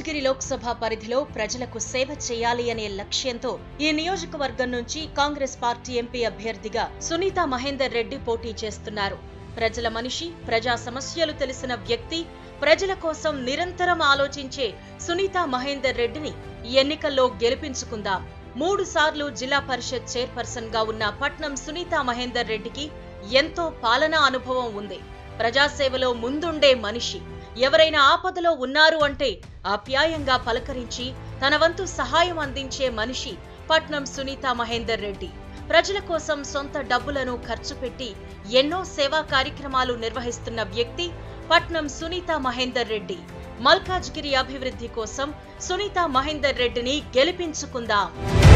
మల్కాజ్గిరి లోక్సభ పరిధిలో ప్రజలకు సేవ చేయాలి అనే లక్ష్యంతో ఈ నియోజకవర్గం నుంచి కాంగ్రెస్ పార్టీ ఎంపీ అభ్యర్థిగా సునీత మహేందర్ రెడ్డి పోటీ చేస్తున్నారు ప్రజల మనిషి ప్రజా సమస్యలు తెలిసిన వ్యక్తి ప్రజల కోసం నిరంతరం ఆలోచించే సునీత మహేందర్ రెడ్డిని ఈ ఎన్నికల్లో గెలిపించుకుందాం మూడు సార్లు జిల్లా పరిషత్ చైర్పర్సన్ గా ఉన్న పట్నం సునీత మహేందర్ రెడ్డికి ఎంతో పాలనా అనుభవం ఉంది ప్రజాసేవలో ముందుండే మనిషి ఎవరైనా ఆపదలో ఉన్నారు అంటే ఆప్యాయంగా పలకరించి తన వంతు సహాయం అందించే మనిషి పట్నం సునీత మహేందర్ రెడ్డి ప్రజల కోసం సొంత డబ్బులను ఖర్చు పెట్టి ఎన్నో సేవా కార్యక్రమాలు నిర్వహిస్తున్న వ్యక్తి పట్నం సునీత మహేందర్ రెడ్డి మల్కాజ్గిరి అభివృద్ధి కోసం సునీత మహేందర్ రెడ్డిని గెలిపించుకుందాం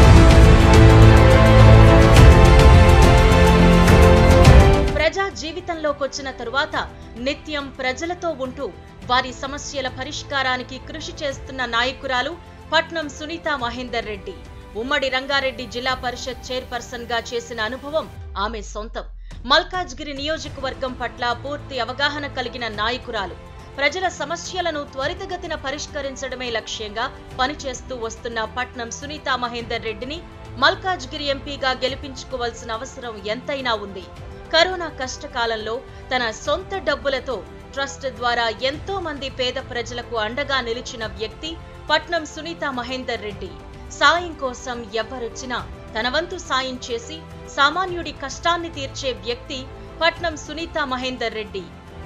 ప్రజా జీవితంలోకొచ్చిన తరువాత నిత్యం ప్రజలతో ఉంటూ వారి సమస్యల పరిష్కారానికి కృషి చేస్తున్న నాయకురాలు పట్నం సునీత మహేందర్ రెడ్డి ఉమ్మడి రంగారెడ్డి జిల్లా పరిషత్ చైర్పర్సన్ గా చేసిన అనుభవం ఆమె సొంతం మల్కాజ్గిరి నియోజకవర్గం పట్ల పూర్తి అవగాహన కలిగిన నాయకురాలు ప్రజల సమస్యలను త్వరితగతిన పరిష్కరించడమే లక్ష్యంగా పనిచేస్తూ వస్తున్న పట్నం సునీత మహేందర్ రెడ్డిని మల్కాజ్గిరి ఎంపీగా గెలిపించుకోవాల్సిన అవసరం ఎంతైనా ఉంది కరోనా కష్టకాలంలో తన సొంత డబ్బులతో ట్రస్ట్ ద్వారా ఎంతో మంది పేద ప్రజలకు అండగా నిలిచిన వ్యక్తి పట్నం సునీత మహేందర్ రెడ్డి సాయం కోసం ఎవరొచ్చినా తన వంతు సాయం చేసి సామాన్యుడి కష్టాన్ని తీర్చే వ్యక్తి పట్నం సునీత మహేందర్ రెడ్డి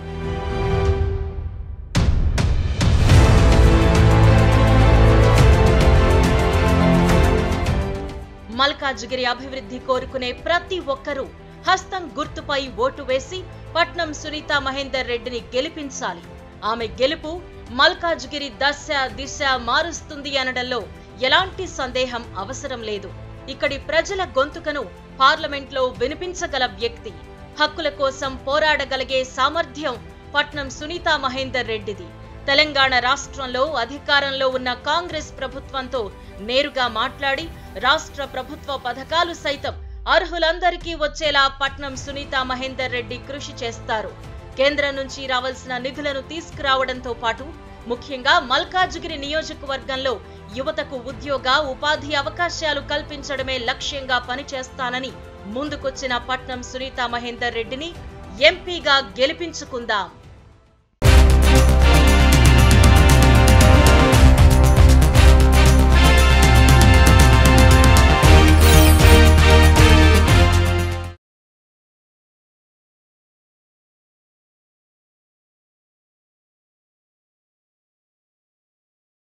మల్కాజ్గిరి అభివృద్ధి కోరుకునే ప్రతి ఒక్కరూ హస్తం గుర్తుపై ఓటు వేసి పట్నం సునీత మహేందర్ రెడ్డిని గెలిపించాలి ఆమె గెలుపు మల్కాజ్గిరి దశ దిశ మారుస్తుంది అనడంలో ఎలాంటి సందేహం అవసరం లేదు ఇక్కడి ప్రజల గొంతుకను పార్లమెంట్లో వినిపించగల వ్యక్తి హక్కుల కోసం పోరాడగలిగే సామర్థ్యం పట్నం సునీత మహేందర్ రెడ్డిది తెలంగాణ రాష్ట్రంలో అధికారంలో ఉన్న కాంగ్రెస్ ప్రభుత్వంతో నేరుగా మాట్లాడి రాష్ట్ర ప్రభుత్వ పథకాలు సైతం అర్హులందరికీ వచ్చేలా పట్నం సునీత మహేందర్ రెడ్డి కృషి చేస్తారు కేంద్రం నుంచి రావాల్సిన నిధులను తీసుకురావడంతో పాటు ముఖ్యంగా మల్కాజ్గిరి నియోజకవర్గంలో యువతకు ఉద్యోగ ఉపాధి అవకాశాలు కల్పించడమే లక్ష్యంగా పనిచేస్తానని ముందుకొచ్చిన పట్నం సునీత మహేందర్ రెడ్డిని ఎంపీగా గెలిపించుకుందాం